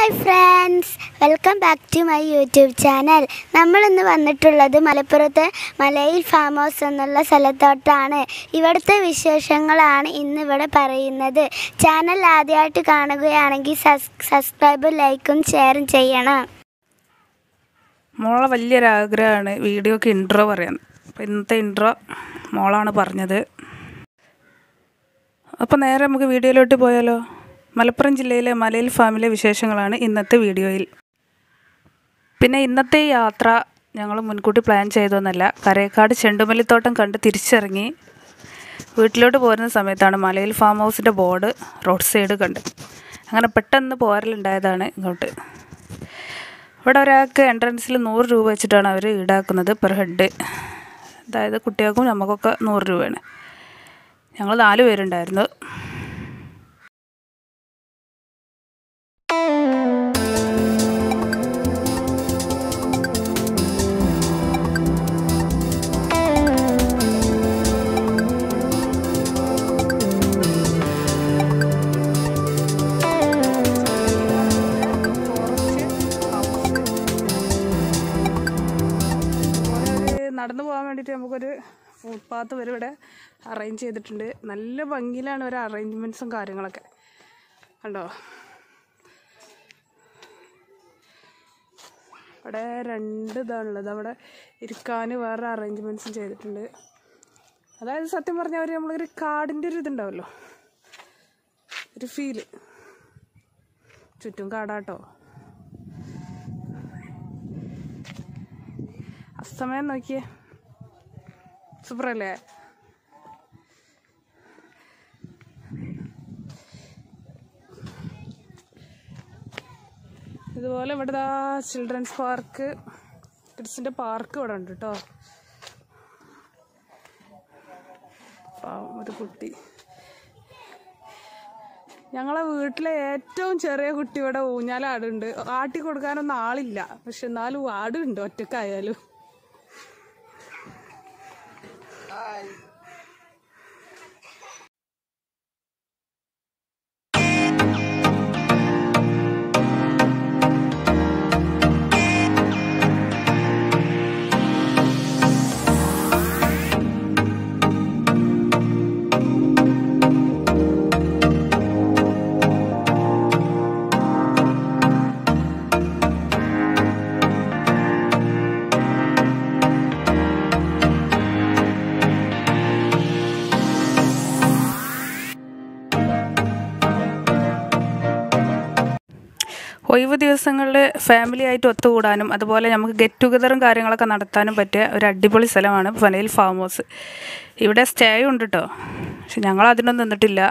hi friends welcome back to my YouTube channel നമ്മളിന്ന് വന്നിട്ടുള്ളത് മലപ്പുറത്തെ മലയിൽ ഫാം ഹൗസ് എന്നുള്ള സ്ഥലത്തോട്ടാണ് ഇവിടുത്തെ വിശേഷങ്ങളാണ് ഇന്ന് ഇവിടെ പറയുന്നത് ചാനൽ ആദ്യമായിട്ട് കാണുകയാണെങ്കിൽ സസ് സബ്സ്ക്രൈബും ലൈക്കും ഷെയറും ചെയ്യണം മോളെ വലിയൊരാഗ്രഹമാണ് വീഡിയോക്ക് ഇൻട്രോ പറയാൻ അപ്പോൾ ഇന്നത്തെ ഇൻട്രോ മോളാണ് പറഞ്ഞത് അപ്പോൾ നേരെ നമുക്ക് വീഡിയോയിലോട്ട് പോയാലോ മലപ്പുറം ജില്ലയിലെ മലയിൽ ഫാമിലെ വിശേഷങ്ങളാണ് ഇന്നത്തെ വീഡിയോയിൽ പിന്നെ ഇന്നത്തെ ഈ യാത്ര ഞങ്ങൾ മുൻകൂട്ടി പ്ലാൻ ചെയ്തൊന്നല്ല കരേക്കാട് ചെണ്ടുമല്ലിത്തോട്ടം കണ്ട് തിരിച്ചിറങ്ങി വീട്ടിലോട്ട് പോരുന്ന സമയത്താണ് മലയിൽ ഫാം ഹൗസിൻ്റെ ബോർഡ് റോഡ് സൈഡ് കണ്ട് അങ്ങനെ പെട്ടെന്ന് പോരലുണ്ടായതാണ് ഇങ്ങോട്ട് ഇവിടെ ഒരാൾക്ക് എൻട്രൻസിൽ നൂറ് രൂപ വെച്ചിട്ടാണ് അവർ ഈടാക്കുന്നത് പെർ ഹെഡ് അതായത് കുട്ടികൾക്കും നമുക്കൊക്കെ നൂറ് രൂപയാണ് ഞങ്ങൾ നാല് പേരുണ്ടായിരുന്നു ഒരു നടന്നു പോകാൻ വേണ്ടിയിട്ട് നമുക്കൊരു ഫുട്പാത്ത് വരെ ഇവിടെ അറേഞ്ച് ചെയ്തിട്ടുണ്ട് നല്ല ഭംഗിയിലാണ് ഒരു അറേഞ്ച്മെൻറ്റ്സും കാര്യങ്ങളൊക്കെ കണ്ടോ അവിടെ രണ്ട് ഇതാണുള്ളത് അവിടെ ഇരിക്കാൻ വേറെ അറേഞ്ച്മെൻറ്റ്സും ചെയ്തിട്ടുണ്ട് അതായത് സത്യം പറഞ്ഞാൽ അവർ നമ്മളൊരു കാടിൻ്റെ ഒരു ഇതുണ്ടാവുമല്ലോ ഒരു ഫീല് ചുറ്റും കാടാട്ടോ അസ്തമയം നോക്കിയേ സൂപ്പറല്ലേ ഇതുപോലെ ഇവിടെ ദാ ചിൽഡ്രൻസ് പാർക്ക് കിഡ്സിൻ്റെ പാർക്ക് ഇവിടെ ഉണ്ട് കേട്ടോ പാവം ഒരു കുട്ടി ഞങ്ങളെ വീട്ടിലെ ഏറ്റവും ചെറിയ കുട്ടി ഇവിടെ ഊഞ്ഞാലാടുണ്ട് ആട്ടി കൊടുക്കാനൊന്നും ആളില്ല പക്ഷെ എന്നാലും ആടുണ്ട് ഒറ്റക്കായാലും ഒഴിവ് ദിവസങ്ങളിൽ ഫാമിലി ആയിട്ട് ഒത്തുകൂടാനും അതുപോലെ നമുക്ക് ഗെറ്റ് ടുഗദറും കാര്യങ്ങളൊക്കെ നടത്താനും പറ്റിയ ഒരു അടിപൊളി സ്ഥലമാണ് ഫനയിൽ ഫാം ഹൗസ് ഇവിടെ സ്റ്റേ ഉണ്ട് കേട്ടോ പക്ഷെ ഞങ്ങൾ അതിനൊന്നും നിന്നിട്ടില്ല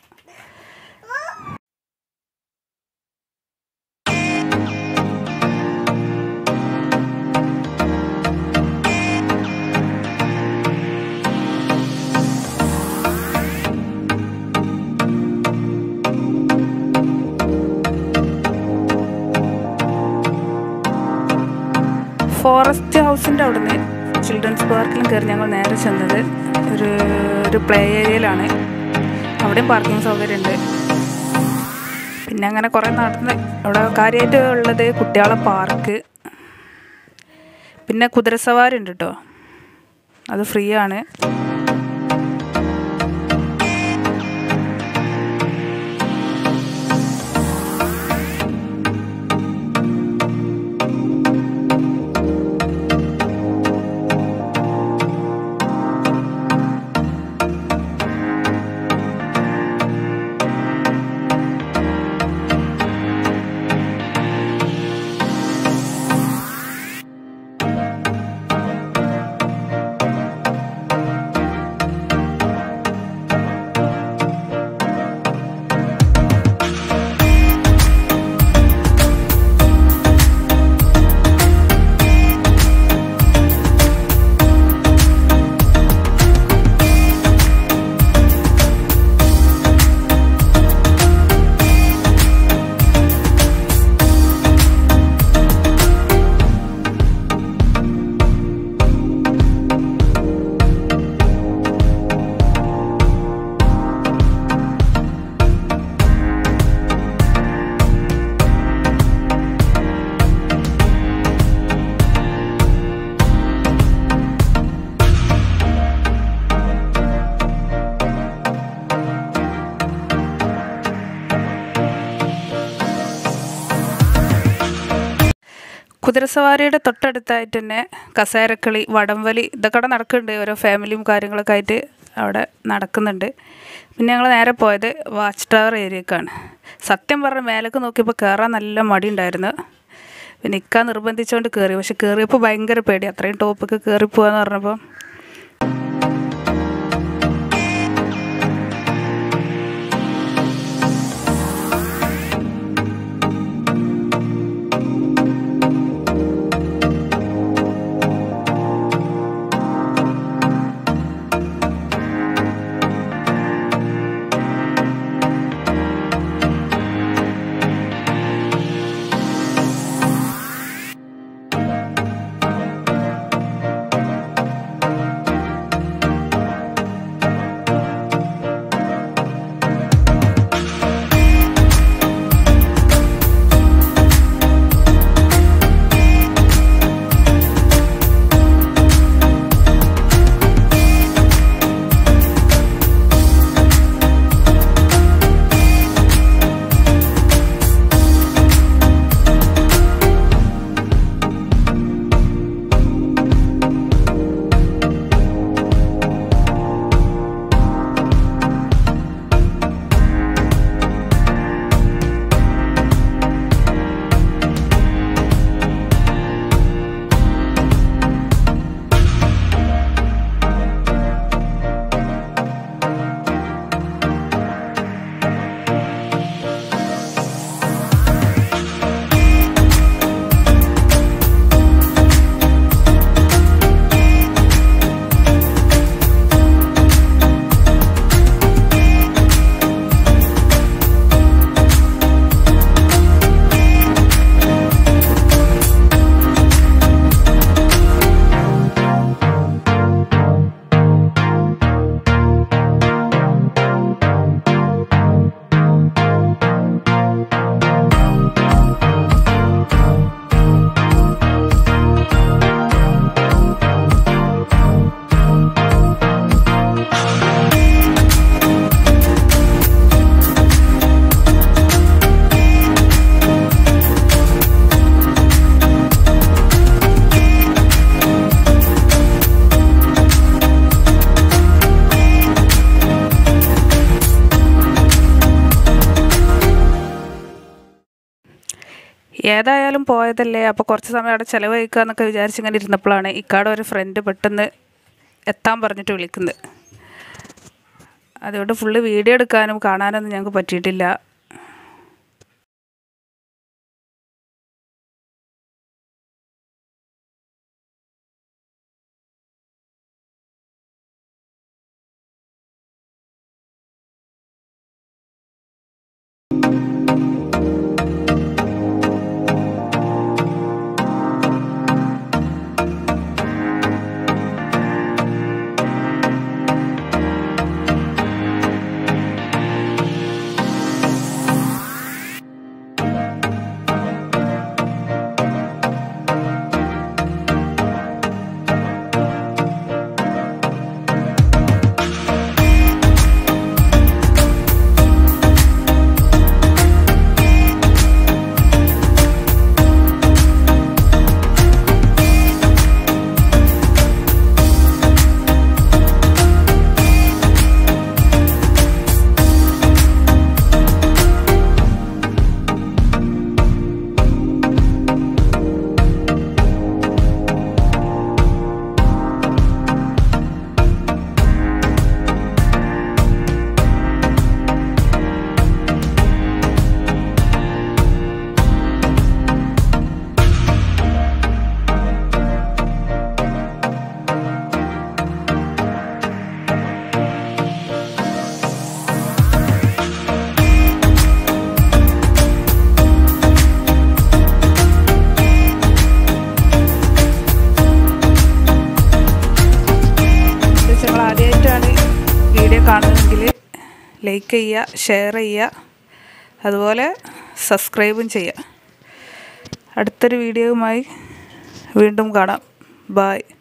ഫോറസ്റ്റ് ഹൗസിൻ്റെ അവിടുന്ന് ചിൽഡ്രൻസ് പാർക്കിലും കയറി ഞങ്ങൾ നേരെ ചെന്നത് ഒരു ഒരു പ്ലേ ഏരിയയിലാണ് അവിടെയും പാർക്കിംഗ് സൗകര്യമുണ്ട് പിന്നെ അങ്ങനെ കുറേ നടന്ന് അവിടെ കാര്യമായിട്ട് ഉള്ളത് കുട്ടികളെ പാർക്ക് പിന്നെ കുതിരസവാരി ഉണ്ട് കേട്ടോ അത് ഫ്രീ ആണ് കുതിരസവാരിയുടെ തൊട്ടടുത്തായിട്ട് തന്നെ കസേരക്കളി വടംവലി ഇതൊക്കെ അവിടെ നടക്കുന്നുണ്ട് ഓരോ ഫാമിലിയും കാര്യങ്ങളൊക്കെ ആയിട്ട് അവിടെ നടക്കുന്നുണ്ട് പിന്നെ ഞങ്ങൾ നേരെ പോയത് വാച്ച് ടവർ ഏരിയക്കാണ് സത്യം പറഞ്ഞ മേലേക്ക് നോക്കിയപ്പോൾ കയറാൻ നല്ല മടി ഉണ്ടായിരുന്നു പിന്നെ ഇക്ക നിർബന്ധിച്ചുകൊണ്ട് കയറി പക്ഷെ കയറിയപ്പോൾ ഭയങ്കര പേടി അത്രയും ടോപ്പൊക്കെ കയറി പോവാന്ന് പറഞ്ഞപ്പോൾ ഏതായാലും പോയതല്ലേ അപ്പോൾ കുറച്ച് സമയം അവിടെ ചിലവഴിക്കുക എന്നൊക്കെ വിചാരിച്ച് ഇങ്ങനെ ഇരുന്നപ്പോഴാണ് ഇക്കാടെ ഒരു ഫ്രണ്ട് പെട്ടെന്ന് എത്താൻ പറഞ്ഞിട്ട് വിളിക്കുന്നത് അതുകൊണ്ട് ഫുള്ള് വീഡിയോ എടുക്കാനും കാണാനൊന്നും ഞങ്ങൾക്ക് പറ്റിയിട്ടില്ല നിങ്ങൾ ആദ്യമായിട്ടാണ് വീഡിയോ കാണുന്നതെങ്കിൽ ലൈക്ക് ചെയ്യുക ഷെയർ ചെയ്യുക അതുപോലെ സബ്സ്ക്രൈബും ചെയ്യുക അടുത്തൊരു വീഡിയോയുമായി വീണ്ടും കാണാം ബായ്